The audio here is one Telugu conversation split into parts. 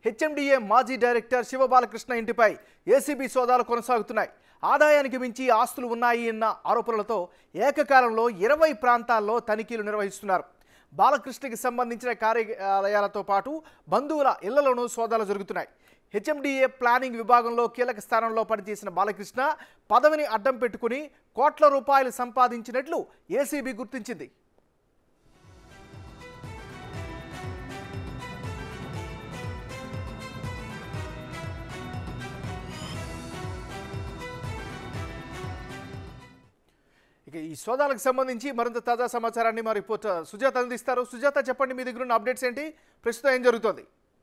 హెచ్ఎండిఏ మాజీ డైరెక్టర్ శివబాలకృష్ణ ఇంటిపై ఏసీబీ సోదాలు కొనసాగుతున్నాయి ఆదాయానికి మించి ఆస్తులు ఉన్నాయి అన్న ఆరోపణలతో ఏకకాలంలో ఇరవై ప్రాంతాల్లో తనిఖీలు నిర్వహిస్తున్నారు బాలకృష్ణకి సంబంధించిన కార్యాలయాలతో పాటు బంధువుల ఇళ్లలోనూ సోదాలు జరుగుతున్నాయి హెచ్ఎండిఏ ప్లానింగ్ విభాగంలో కీలక స్థానంలో పనిచేసిన బాలకృష్ణ పదవిని అడ్డం పెట్టుకుని కోట్ల రూపాయలు సంపాదించినట్లు ఏసీబీ గుర్తించింది ఇక ఈ సోదాలకు సంబంధించి మరింత తాజా సమాచారాన్ని మా రిపోర్టర్ సుజాత అందిస్తారు సుజాత చెప్పండి మీ దగ్గర ఉన్న అప్డేట్స్ ఏంటి ప్రస్తుతం ఏం జరుగుతోంది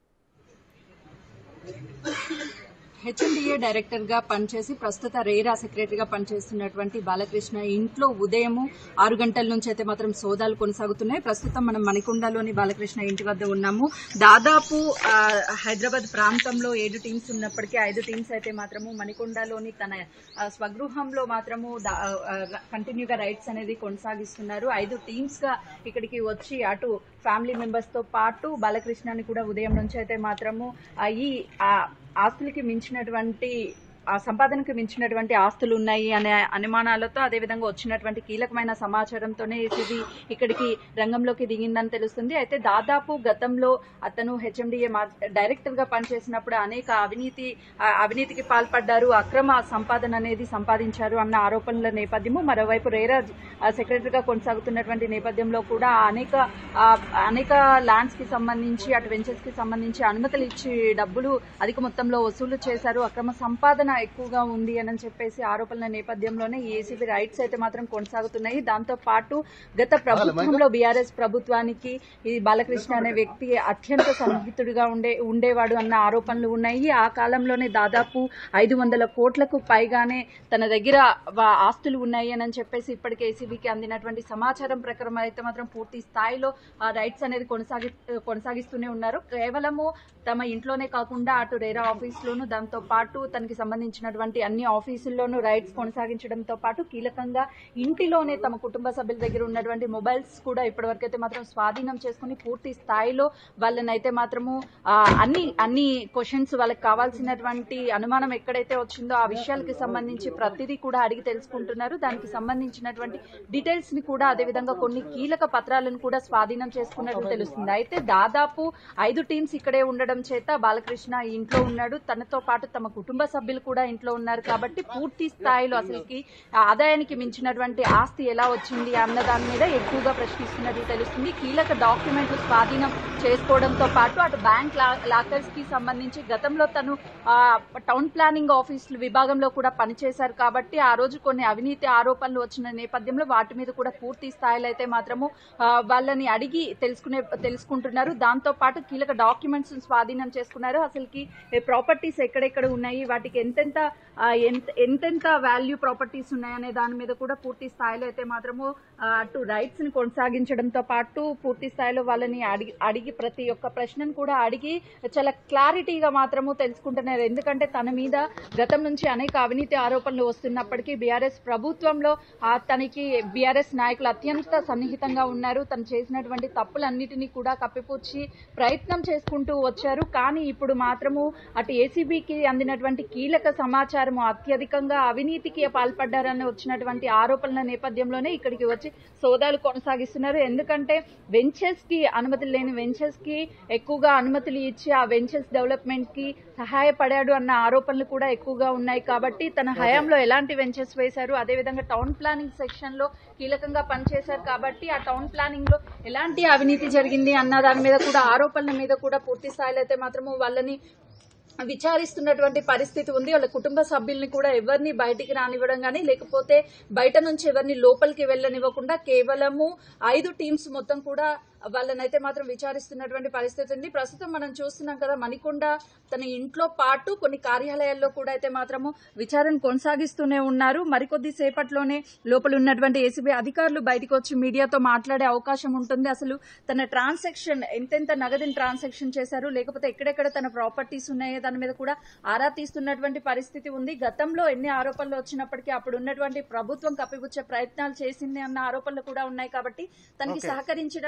హెచ్ఎండిఏ డైరెక్టర్ గా పనిచేసి ప్రస్తుత రేరా సెక్రటరీగా పనిచేస్తున్నటువంటి బాలకృష్ణ ఇంట్లో ఉదయం ఆరు గంటల నుంచి అయితే మాత్రం సోదాలు కొనసాగుతున్నాయి ప్రస్తుతం మనం మణికొండలోని బాలకృష్ణ ఇంటి వద్ద ఉన్నాము దాదాపు ఆ, హైదరాబాద్ ప్రాంతంలో ఏడు టీమ్స్ ఉన్నప్పటికీ ఐదు టీమ్స్ అయితే మాత్రము మణికొండలోని తన ఆ, స్వగృహంలో మాత్రము దా- ఆ, కంటిన్యూగా రైడ్స్ అనేది కొనసాగిస్తున్నారు ఐదు టీమ్స్ గా ఇక్కడికి వచ్చి అటు ఫ్యామిలీ మెంబర్స్ తో పాటు బాలకృష్ణని కూడా ఉదయం నుంచి అయితే మాత్రము ఆ, ఈ ఆ, ఆస్తులకి మించినటువంటి ఆ సంపాదనకు మించినటువంటి ఆస్తులు ఉన్నాయి అనే అనుమానాలతో అదేవిధంగా వచ్చినటువంటి కీలకమైన సమాచారంతోనే ఏసీబీ ఇక్కడికి రంగంలోకి దిగిందని తెలుస్తుంది అయితే దాదాపు గతంలో అతను హెచ్ఎండిఏ డైరెక్టర్ గా పనిచేసినప్పుడు అనేక అవినీతి ఆ, అవినీతికి పాల్పడ్డారు అక్రమ సంపాదన అనేది సంపాదించారు అన్న ఆరోపణల నేపథ్యము మరోవైపు రేరా ఆ, సెక్రటరీగా కొనసాగుతున్నటువంటి నేపథ్యంలో కూడా అనేక ఆ, అనేక ల్యాండ్స్ కి సంబంధించి అటు వెంచర్స్ కి సంబంధించి అనుమతులు ఇచ్చి డబ్బులు అధిక మొత్తంలో వసూలు చేశారు అక్రమ సంపాదన ఎక్కువగా ఉంది అని చెప్పేసి ఆరోపణల నేపథ్యంలోనే ఈ ఏసీబీ రైట్స్ అయితే మాత్రం కొనసాగుతున్నాయి దాంతో పాటు గత ప్రభుత్వంలో బీఆర్ఎస్ ప్రభుత్వానికి ఈ బాలకృష్ణ అనే వ్యక్తి అత్యంత సన్నిహితుడిగా ఉండే ఉండేవాడు అన్న ఆరోపణలు ఉన్నాయి ఆ కాలంలోనే దాదాపు ఐదు వందల కోట్లకు పైగానే తన దగ్గర వా- ఆస్తులు ఉన్నాయి అని చెప్పేసి ఇప్పటికే ఏసీబీకి అందినటువంటి సమాచారం ప్రకారం అయితే మాత్రం పూర్తి స్థాయిలో ఆ రైట్స్ అనేది కొనసాగి కొనసాగిస్తూనే ఉన్నారు కేవలము తమ ఇంట్లోనే కాకుండా అటు రేరా ఆఫీస్లోను దాంతో పాటు తనకి సంబంధించినటువంటి అన్ని ఆఫీసుల్లోనూ రైట్స్ కొనసాగించడంతో పాటు కీలకంగా ఇంటిలోనే తమ కుటుంబ సభ్యుల దగ్గర ఉన్నటువంటి మొబైల్స్ కూడా ఇప్పటివరకు అయితే మాత్రం స్వాధీనం చేసుకుని పూర్తి స్థాయిలో వాళ్ళని అయితే మాత్రము ఆ, అన్ని అన్ని క్వశ్చన్స్ వాళ్ళకి కావాల్సినటువంటి అనుమానం ఎక్కడైతే వచ్చిందో ఆ విషయాలకి సంబంధించి ప్రతిదీ కూడా అడిగి తెలుసుకుంటున్నారు దానికి సంబంధించినటువంటి డీటెయిల్స్ ని కూడా అదేవిధంగా కొన్ని కీలక పత్రాలను కూడా స్వాధీనం చేసుకున్నట్లు తెలుస్తుంది అయితే దాదాపు ఐదు టీమ్స్ ఇక్కడే ఉండడం చేత బాలకృష్ణ ఈ ఇంట్లో ఉన్నాడు తనతో పాటు తమ కుటుంబ సభ్యులు కూడా ఇంట్లో ఉన్నారు కాబట్టి పూర్తి స్థాయిలో అసలుకి ఆ ఆదాయానికి మించినటువంటి ఆస్తి ఎలా వచ్చింది అన్న దాని మీద ఎక్కువగా ప్రశ్నిస్తున్నట్లు తెలుస్తుంది కీలక డాక్యుమెంట్లు స్వాధీనం చేసుకోవడంతో పాటు అటు బ్యాంక్ లాకర్స్ కి సంబంధించి గతంలో తను ఆ, టౌన్ ప్లానింగ్ ఆఫీసులు విభాగంలో కూడా పనిచేశారు కాబట్టి ఆ రోజు కొన్ని అవినీతి ఆరోపణలు వచ్చిన నేపథ్యంలో వాటి మీద కూడా పూర్తి స్థాయిలో అయితే మాత్రము ఆ, వాళ్ళని అడిగి తెలుసుకునే తెలుసుకుంటున్నారు దాంతో పాటు కీలక డాక్యుమెంట్స్ స్వాధీనం చేసుకున్నారు అసలుకి ప్రాపర్టీస్ ఎక్కడెక్కడ ఉన్నాయి వాటికి ఎంతెంత ఆ, ఎంత ఎంతెంత వాల్యూ ప్రాపర్టీస్ ఉన్నాయనే దాని మీద కూడా పూర్తి స్థాయిలో అయితే మాత్రము ఆ, అటు రైట్స్ ని కొనసాగించడంతో పాటు పూర్తి స్థాయిలో వాళ్ళని అడిగి అడిగి ప్రతి ఒక్క ప్రశ్నను కూడా అడిగి చాలా క్లారిటీగా మాత్రము తెలుసుకుంటున్నారు ఎందుకంటే తన మీద గతం నుంచి అనేక అవినీతి ఆరోపణలు వస్తున్నప్పటికీ బీఆర్ఎస్ ప్రభుత్వంలో ఆ, తనకి బీఆర్ఎస్ నాయకులు అత్యంత సన్నిహితంగా ఉన్నారు తను చేసినటువంటి తప్పులన్నిటినీ కూడా కప్పిపుచ్చి ప్రయత్నం చేసుకుంటూ వచ్చారు కానీ ఇప్పుడు మాత్రము అటు ఏసీబీకి అందినటువంటి కీలక సమాచారం అత్యధికంగా అవినీతికి పాల్పడ్డారని వచ్చినటువంటి ఆరోపణల నేపథ్యంలోనే ఇక్కడికి వచ్చి సోదాలు కొనసాగిస్తున్నారు ఎందుకంటే వెంచర్స్ కి అనుమతులు లేని వెంచర్స్ కి ఎక్కువగా అనుమతులు ఇచ్చి ఆ వెంచర్స్ డెవలప్మెంట్ కి సహాయపడాడు అన్న ఆరోపణలు కూడా ఎక్కువగా ఉన్నాయి కాబట్టి తన హయాంలో ఎలాంటి వెంచర్స్ వేశారు అదేవిధంగా టౌన్ ప్లానింగ్ సెక్షన్ లో కీలకంగా పనిచేశారు కాబట్టి ఆ టౌన్ ప్లానింగ్ లో ఎలాంటి అవినీతి జరిగింది అన్న దాని మీద కూడా ఆరోపణల మీద కూడా పూర్తి స్థాయిలో అయితే మాత్రము వాళ్ళని విచారిస్తున్నటువంటి పరిస్థితి ఉంది వాళ్ళ కుటుంబ సభ్యుల్ని కూడా ఎవరిని బయటికి రానివ్వడం కానీ లేకపోతే బయట నుంచి ఎవరిని లోపలికి వెళ్ళనివ్వకుండా కేవలము ఐదు టీమ్స్ మొత్తం కూడా వాళ్ళనైతే మాత్రం విచారిస్తున్నటువంటి పరిస్థితి ఉంది ప్రస్తుతం మనం చూస్తున్నాం కదా మణికొండ తన ఇంట్లో పాటు కొన్ని కార్యాలయాల్లో కూడా అయితే మాత్రము విచారణ కొనసాగిస్తూనే ఉన్నారు మరికొద్ది సేపట్లోనే లోపల ఉన్నటువంటి ఏసీబీ అధికారులు బయటకు వచ్చి మీడియాతో మాట్లాడే అవకాశం ఉంటుంది అసలు తన ట్రాన్సాక్షన్ ఎంతెంత నగదుని ట్రాన్సాక్షన్ చేశారు లేకపోతే ఎక్కడెక్కడ తన ప్రాపర్టీస్ ఉన్నాయో దాని మీద కూడా ఆరా తీస్తున్నటువంటి పరిస్థితి ఉంది గతంలో ఎన్ని ఆరోపణలు వచ్చినప్పటికీ అప్పుడు ఉన్నటువంటి ప్రభుత్వం కప్పిపుచ్చే ప్రయత్నాలు చేసింది అన్న ఆరోపణలు కూడా ఉన్నాయి కాబట్టి తనకి Okay. సహకరించినటువంటి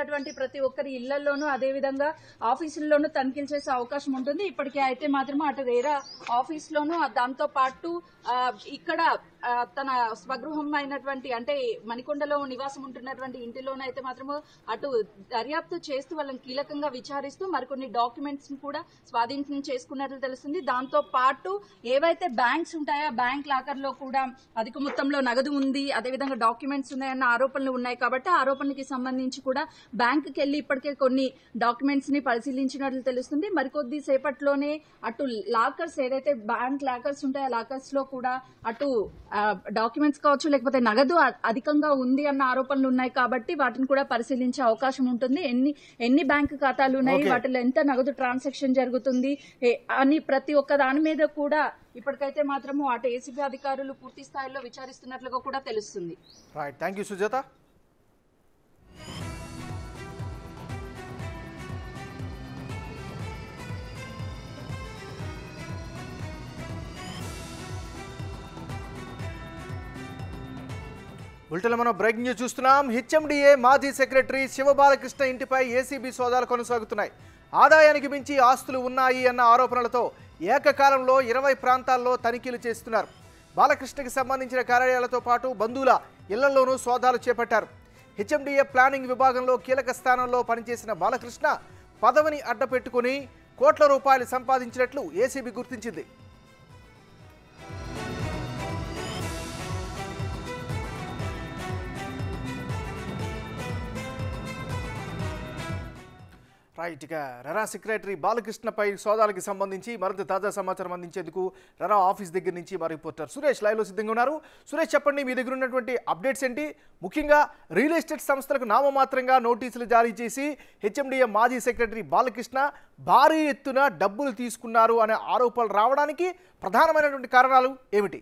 ప్రతి ఒక్కరి ఇళ్లలోనూ అదే విధంగా ఆఫీసుల్లోనూ తనిఖీలు చేసే అవకాశం ఉంటుంది ఇప్పటికే అయితే మాత్రం అటు రేరా ఆఫీస్ లోను దాంతో పాటు ఆ, ఇక్కడ ఆ, తన స్వగృహం అయినటువంటి అంటే మణికొండలో నివాసం ఉంటున్నటువంటి ఇంటిలోనైతే మాత్రము అటు దర్యాప్తు చేస్తూ వాళ్ళని కీలకంగా విచారిస్తూ మరికొన్ని డాక్యుమెంట్స్ కూడా స్వాధీనం చేసుకున్నట్లు తెలుస్తుంది దాంతో పాటు ఏవైతే బ్యాంక్స్ ఉంటాయో బ్యాంక్ లాకర్ లో కూడా అధిక మొత్తంలో నగదు ఉంది అదేవిధంగా డాక్యుమెంట్స్ ఉన్నాయన్న ఆరోపణలు ఉన్నాయి కాబట్టి ఆ ఆరోపణలకి సంబంధించి కూడా బ్యాంకుకి వెళ్లి ఇప్పటికే కొన్ని డాక్యుమెంట్స్ ని పరిశీలించినట్లు తెలుస్తుంది మరికొద్ది సేపట్లోనే అటు లాకర్స్ ఏదైతే బ్యాంక్ లాకర్స్ ఉంటాయో లాకర్స్ లో కూడా అటు డాక్యుమెంట్స్ కావచ్చు లేకపోతే నగదు అ- అధికంగా ఉంది అన్న ఆరోపణలు ఉన్నాయి కాబట్టి వాటిని కూడా పరిశీలించే అవకాశం ఉంటుంది ఎన్ని ఎన్ని బ్యాంకు ఖాతాలు ఉన్నాయి Okay. వాటిలో ఎంత నగదు ట్రాన్సాక్షన్ జరుగుతుంది ఏ- అని ప్రతి ఒక్క దాని మీద కూడా ఇప్పటికైతే మాత్రము అటు ఏసీబీ అధికారులు పూర్తి స్థాయిలో విచారిస్తున్నట్లుగా కూడా తెలుస్తుంది రైట్ థ్యాంక్ యూ సుజాత బులెటిన్లో మనం బ్రేకింగ్ న్యూస్ చూస్తున్నాం హెచ్ఎండిఏ మాజీ సెక్రటరీ శివబాలకృష్ణ ఇంటిపై ఏసీబీ సోదాలు కొనసాగుతున్నాయి ఆదాయానికి మించి ఆస్తులు ఉన్నాయి అన్న ఆరోపణలతో ఏకకాలంలో ఇరవై ప్రాంతాల్లో తనిఖీలు చేస్తున్నారు బాలకృష్ణకి సంబంధించిన కార్యాలయాలతో పాటు బంధువుల ఇళ్లలోనూ సోదాలు చేపట్టారు హెచ్ఎండిఏ ప్లానింగ్ విభాగంలో కీలక స్థానంలో పనిచేసిన బాలకృష్ణ పదవిని అడ్డపెట్టుకుని కోట్ల రూపాయలు సంపాదించినట్లు ఏసీబీ గుర్తించింది రైట్ ఇక రెరా సెక్రటరీ బాలకృష్ణపై సోదాలకి సంబంధించి మరింత తాజా సమాచారం అందించేందుకు రెరా ఆఫీస్ దగ్గర నుంచి మా రిపోర్టర్ సురేష్ లైవ్లో సిద్ధంగా ఉన్నారు సురేష్ చెప్పండి మీ దగ్గర ఉన్నటువంటి అప్డేట్స్ ఏంటి ముఖ్యంగా రియల్ ఎస్టేట్ సంస్థలకు నామమాత్రంగా నోటీసులు జారీ చేసి హెచ్ఎండిఏ మాజీ సెక్రటరీ బాలకృష్ణ భారీ ఎత్తున డబ్బులు తీసుకున్నారు అనే ఆరోపణలు రావడానికి ప్రధానమైనటువంటి కారణాలు ఏమిటి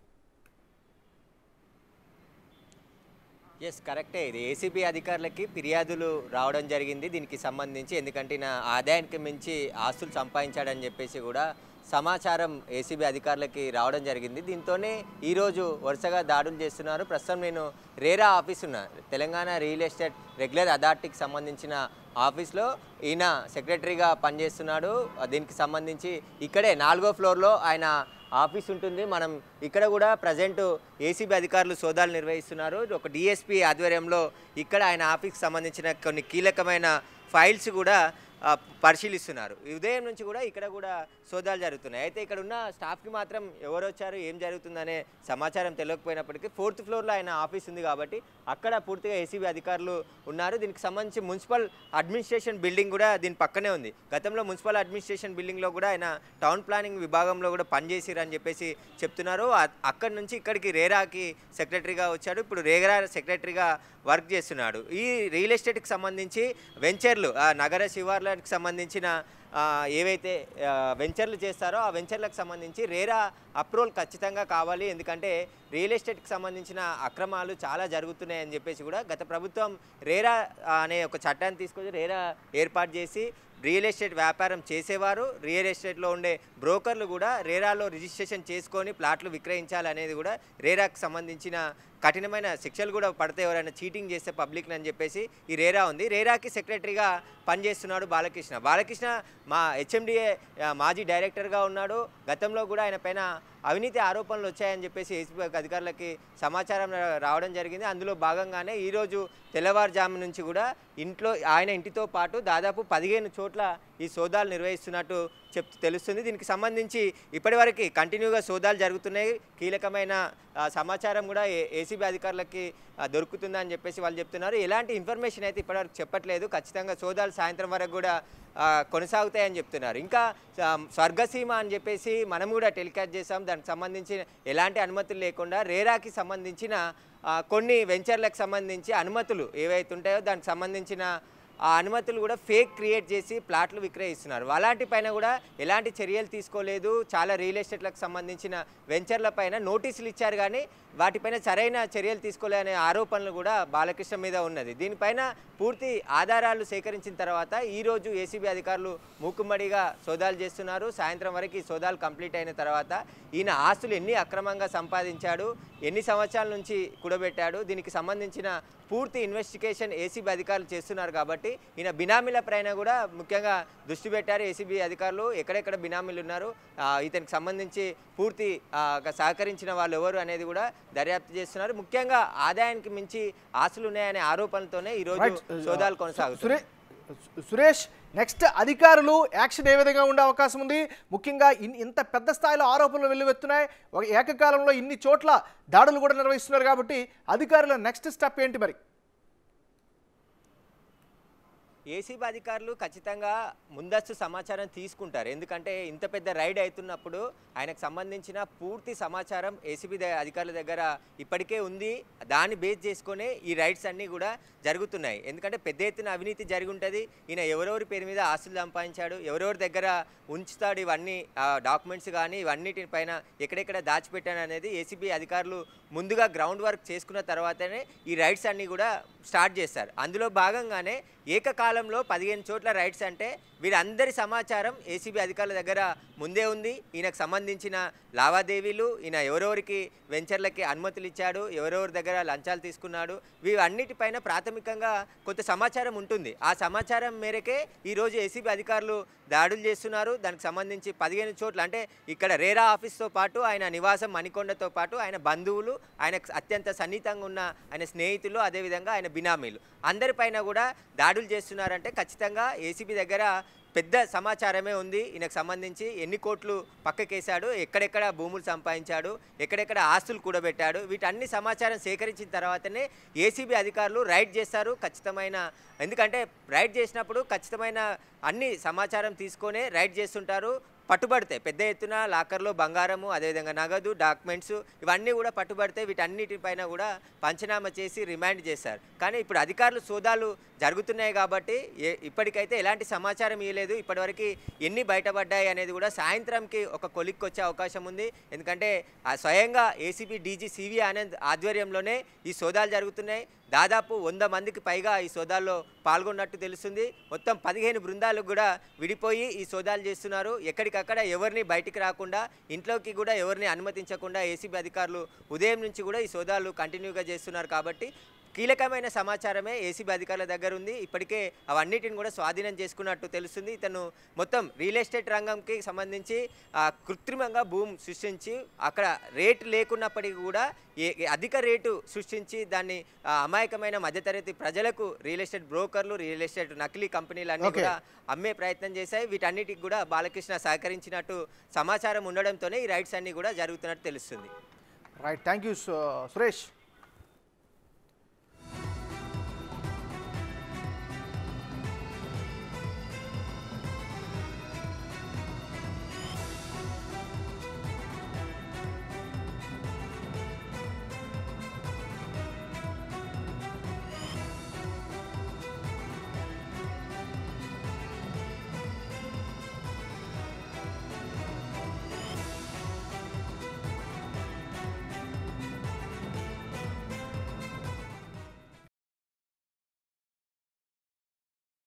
ఎస్ కరెక్టే ఇది ఏసీబీ అధికారులకి ఫిర్యాదులు రావడం జరిగింది దీనికి సంబంధించి ఎందుకంటే నా ఆదాయానికి మించి ఆస్తులు సంపాదించాడని చెప్పేసి కూడా సమాచారం ఏసీబీ అధికారులకి రావడం జరిగింది దీంతోనే ఈరోజు వరుసగా దాడులు చేస్తున్నారు ప్రస్తుతం నేను రేరా ఆఫీస్ ఉన్నా తెలంగాణ రియల్ ఎస్టేట్ రెగ్యులర్ అథారిటీకి సంబంధించిన ఆఫీస్లో ఈయన సెక్రటరీగా పనిచేస్తున్నాడు దీనికి సంబంధించి ఇక్కడే నాలుగో ఫ్లోర్లో ఆయన ఆఫీస్ ఉంటుంది మనం ఇక్కడ కూడా ప్రజెంట్ ఏసీబీ అధికారులు సోదాలు నిర్వహిస్తున్నారు ఒక డిఎస్పీ ఆధ్వర్యంలో ఇక్కడ ఆయన ఆఫీస్కి సంబంధించిన కొన్ని కీలకమైన ఫైల్స్ కూడా ఆ, పరిశీలిస్తున్నారు ఉదయం నుంచి కూడా ఇక్కడ కూడా సోదాలు జరుగుతున్నాయి అయితే ఇక్కడ ఉన్న స్టాఫ్కి మాత్రం ఎవరు వచ్చారు ఏం జరుగుతుందనే సమాచారం తెలియకపోయినప్పటికీ ఫోర్త్ ఫ్లోర్లో ఆయన ఆఫీస్ ఉంది కాబట్టి అక్కడ పూర్తిగా ఏసీబీ అధికారులు ఉన్నారు దీనికి సంబంధించి మున్సిపల్ అడ్మినిస్ట్రేషన్ బిల్డింగ్ కూడా దీని పక్కనే ఉంది గతంలో మున్సిపల్ అడ్మినిస్ట్రేషన్ బిల్డింగ్లో కూడా ఆయన టౌన్ ప్లానింగ్ విభాగంలో కూడా పనిచేసిరని చెప్పేసి చెప్తున్నారు అ- అక్కడి నుంచి ఇక్కడికి రేరాకి సెక్రటరీగా వచ్చాడు ఇప్పుడు రేరా సెక్రటరీగా వర్క్ చేస్తున్నాడు ఈ రియల్ ఎస్టేట్కి సంబంధించి వెంచర్లు ఆ నగర శివార్లకు సంబంధించిన ఆ, ఏవైతే ఆ, వెంచర్లు చేస్తారో ఆ వెంచర్లకు సంబంధించి రేరా అప్రూవల్ ఖచ్చితంగా కావాలి ఎందుకంటే రియల్ ఎస్టేట్కి సంబంధించిన అక్రమాలు చాలా జరుగుతున్నాయని చెప్పేసి కూడా గత ప్రభుత్వం రేరా ఆ, అనే ఒక చట్టాన్ని తీసుకొచ్చి రేరా ఏర్పాటు చేసి రియల్ ఎస్టేట్ వ్యాపారం చేసేవారు రియల్ ఎస్టేట్లో ఉండే బ్రోకర్లు కూడా రేరాలో రిజిస్ట్రేషన్ చేసుకొని ప్లాట్లు విక్రయించాలనేది కూడా రేరాకు సంబంధించిన కఠినమైన శిక్షలు కూడా పడతాయి ఎవరైనా చీటింగ్ చేస్తే పబ్లిక్ అని చెప్పేసి ఈ రేరా ఉంది రేరాకి సెక్రటరీగా పనిచేస్తున్నాడు బాలకృష్ణ బాలకృష్ణ మా హెచ్ఎండిఏ మాజీ డైరెక్టర్గా ఉన్నాడు గతంలో కూడా ఆయన పైన అవినీతి ఆరోపణలు వచ్చాయని చెప్పేసి ఏసీబీ అధికారులకి సమాచారం రా- రావడం జరిగింది అందులో భాగంగానే ఈరోజు తెల్లవారుజాము నుంచి కూడా ఇంట్లో ఆయన ఇంటితో పాటు దాదాపు పదిహేను చోట్ల ఈ సోదాలు నిర్వహిస్తున్నట్టు చెప్ తెలుస్తుంది దీనికి సంబంధించి ఇప్పటివరకు కంటిన్యూగా సోదాలు జరుగుతున్నాయి కీలకమైన ఆ, సమాచారం కూడా ఏ- ఏసీబీ అధికారులకి ఆ, దొరుకుతుందని చెప్పేసి వాళ్ళు చెప్తున్నారు ఎలాంటి ఇన్ఫర్మేషన్ అయితే ఇప్పటివరకు చెప్పట్లేదు ఖచ్చితంగా సోదాలు సాయంత్రం వరకు కూడా ఆ, కొనసాగుతాయని చెప్తున్నారు ఇంకా ఆ, స్వర్గసీమ అని చెప్పేసి మనం కూడా టెలికాస్ట్ చేసాం దానికి సంబంధించి ఎలాంటి అనుమతులు లేకుండా రేరాకి సంబంధించిన ఆ, కొన్ని వెంచర్లకు సంబంధించి అనుమతులు ఏవైతే ఉంటాయో దానికి సంబంధించిన ఆ అనుమతులు కూడా ఫేక్ క్రియేట్ చేసి ప్లాట్లు విక్రయిస్తున్నారు అలాంటి పైన కూడా ఎలాంటి చర్యలు తీసుకోలేదు చాలా రియల్ ఎస్టేట్లకు సంబంధించిన వెంచర్ల పైన నోటీసులు ఇచ్చారు కానీ వాటిపైన సరైన చర్యలు తీసుకోలే అనే ఆరోపణలు కూడా బాలకృష్ణ మీద ఉన్నది దీనిపైన పూర్తి ఆధారాలు సేకరించిన తర్వాత ఈరోజు ఏసీబీ అధికారులు మూకుమ్మడిగా సోదాలు చేస్తున్నారు సాయంత్రం వరకు ఈ సోదాలు కంప్లీట్ అయిన తర్వాత ఈయన ఆస్తులు ఎన్ని అక్రమంగా సంపాదించాడు ఎన్ని సంవత్సరాల నుంచి కూడబెట్టాడు దీనికి సంబంధించిన పూర్తి ఇన్వెస్టిగేషన్ ఏసీబీ అధికారులు చేస్తున్నారు కాబట్టి ఈయన బినామీల పైన కూడా ముఖ్యంగా దృష్టి పెట్టారు ఏసీబీ అధికారులు ఎక్కడెక్కడ బినామీలు ఉన్నారు ఆ, ఇతనికి సంబంధించి పూర్తి ఆ, సహకరించిన వాళ్ళు ఎవరు అనేది కూడా దర్యాప్తు చేస్తున్నారు ముఖ్యంగా ఆదాయానికి మించి ఆస్తులు ఉన్నాయనే ఆరోపణలతోనే ఈరోజు Right. సోదాలు కొనసాగుతున్నాయి సురే సురేష్ నెక్స్ట్ అధికారులు యాక్షన్ ఏ విధంగా ఉండే అవకాశం ఉంది ముఖ్యంగా ఇన్- ఇంత పెద్ద స్థాయిలో ఆరోపణలు వెల్లువెత్తున్నాయి ఒక ఏకకాలంలో ఇన్ని చోట్ల దాడులు కూడా నిర్వహిస్తున్నారు కాబట్టి అధికారుల నెక్స్ట్ స్టెప్ ఏంటి మరి ఏసీబీ అధికారులు ఖచ్చితంగా ముందస్తు సమాచారం తీసుకుంటారు ఎందుకంటే ఇంత పెద్ద రైడ్ అవుతున్నప్పుడు ఆయనకు సంబంధించిన పూర్తి సమాచారం ఏసీబీ అధికారుల దగ్గర ఇప్పటికే ఉంది దాన్ని బేస్ చేసుకొని ఈ రైడ్స్ అన్నీ కూడా జరుగుతున్నాయి ఎందుకంటే పెద్ద ఎత్తున అవినీతి జరిగి ఉంటుంది ఈయన ఎవరెవరి పేరు మీద ఆస్తులు సంపాదించాడు ఎవరెవరి దగ్గర ఉంచుతాడు ఇవన్నీ డాక్యుమెంట్స్ కానీ ఇవన్నిటి పైన ఎక్కడెక్కడ దాచిపెట్టాను అనేది ఏసీబీ అధికారులు ముందుగా గ్రౌండ్ వర్క్ చేసుకున్న తర్వాతనే ఈ రైడ్స్ అన్నీ కూడా స్టార్ట్ చేస్తారు అందులో భాగంగానే ఏకకాలంలో పదిహేను చోట్ల రైడ్స్ అంటే వీరందరి సమాచారం ఏసీబీ అధికారుల దగ్గర ముందే ఉంది ఈయనకు సంబంధించిన లావాదేవీలు ఈయన ఎవరెవరికి వెంచర్లకి అనుమతులు ఇచ్చాడు ఎవరెవరి దగ్గర లంచాలు తీసుకున్నాడు వీవన్నిటిపైన ప్రాథమికంగా కొంత సమాచారం ఉంటుంది ఆ సమాచారం మేరకే ఈరోజు ఏసీబీ అధికారులు దాడులు చేస్తున్నారు దానికి సంబంధించి పదిహేను చోట్ల అంటే ఇక్కడ రేరా ఆఫీస్తో పాటు ఆయన నివాసం మణికొండతో పాటు ఆయన బంధువులు ఆయన అత్యంత సన్నిహితంగా ఉన్న ఆయన స్నేహితులు అదేవిధంగా ఆయన బినామీలు అందరిపైన కూడా దాడులు చేస్తున్నారంటే ఖచ్చితంగా ఏసీబీ దగ్గర పెద్ద సమాచారమే ఉంది ఈయనకు సంబంధించి ఎన్ని కోట్లు పక్కకేశాడు ఎక్కడెక్కడ భూములు సంపాదించాడు ఎక్కడెక్కడ ఆస్తులు కూడబెట్టాడు వీటన్ని సమాచారం సేకరించిన తర్వాతనే ఏసీబీ అధికారులు రైడ్ చేస్తారు ఖచ్చితమైన ఎందుకంటే రైడ్ చేసినప్పుడు ఖచ్చితమైన అన్ని సమాచారం తీసుకొనే రైడ్ చేస్తుంటారు పట్టుబడితే పెద్ద ఎత్తున లాకర్లో బంగారము అదేవిధంగా నగదు డాక్యుమెంట్స్ ఇవన్నీ కూడా పట్టుబడితే వీటన్నిటిపైన కూడా పంచనామా చేసి రిమాండ్ చేశారు కానీ ఇప్పుడు అధికారులు సోదాలు జరుగుతున్నాయి కాబట్టి ఏ ఇప్పటికైతే ఎలాంటి సమాచారం ఇవ్వలేదు ఇప్పటివరకు ఎన్ని బయటపడ్డాయి అనేది కూడా సాయంత్రంకి ఒక కొలిక్కి వచ్చే అవకాశం ఉంది ఎందుకంటే ఆ స్వయంగా ఏసీపీ డీజీ సివి ఆనంద్ ఆధ్వర్యంలోనే ఈ సోదాలు జరుగుతున్నాయి దాదాపు వంద మందికి పైగా ఈ సోదాల్లో పాల్గొన్నట్టు తెలుస్తుంది మొత్తం పదిహేను బృందాలకు కూడా విడిపోయి ఈ సోదాలు చేస్తున్నారు ఎక్కడికక్కడ ఎవరిని బయటికి రాకుండా ఇంట్లోకి కూడా ఎవరిని అనుమతించకుండా ఏసీబీ అధికారులు ఉదయం నుంచి కూడా ఈ సోదాలు కంటిన్యూగా చేస్తున్నారు కాబట్టి కీలకమైన సమాచారమే ఏసీబీ అధికారుల దగ్గర ఉంది ఇప్పటికే అవన్నిటిని కూడా స్వాధీనం చేసుకున్నట్టు తెలుస్తుంది ఇతను మొత్తం రియల్ ఎస్టేట్ రంగంకి సంబంధించి ఆ, కృత్రిమంగా భూమి సృష్టించి అక్కడ రేటు లేకున్నప్పటికీ కూడా ఏ ఏ అధిక రేటు సృష్టించి దాన్ని ఆ, అమాయకమైన మధ్యతరగతి ప్రజలకు రియల్ ఎస్టేట్ బ్రోకర్లు రియల్ ఎస్టేట్ నకిలీ కంపెనీలు అన్నీ Okay. కూడా అమ్మే ప్రయత్నం చేశాయి వీటన్నిటికి కూడా బాలకృష్ణ సహకరించినట్టు సమాచారం ఉండడంతోనే ఈ రైట్స్ అన్నీ కూడా జరుగుతున్నట్టు తెలుస్తుంది రైట్ థ్యాంక్ యూ సురేష్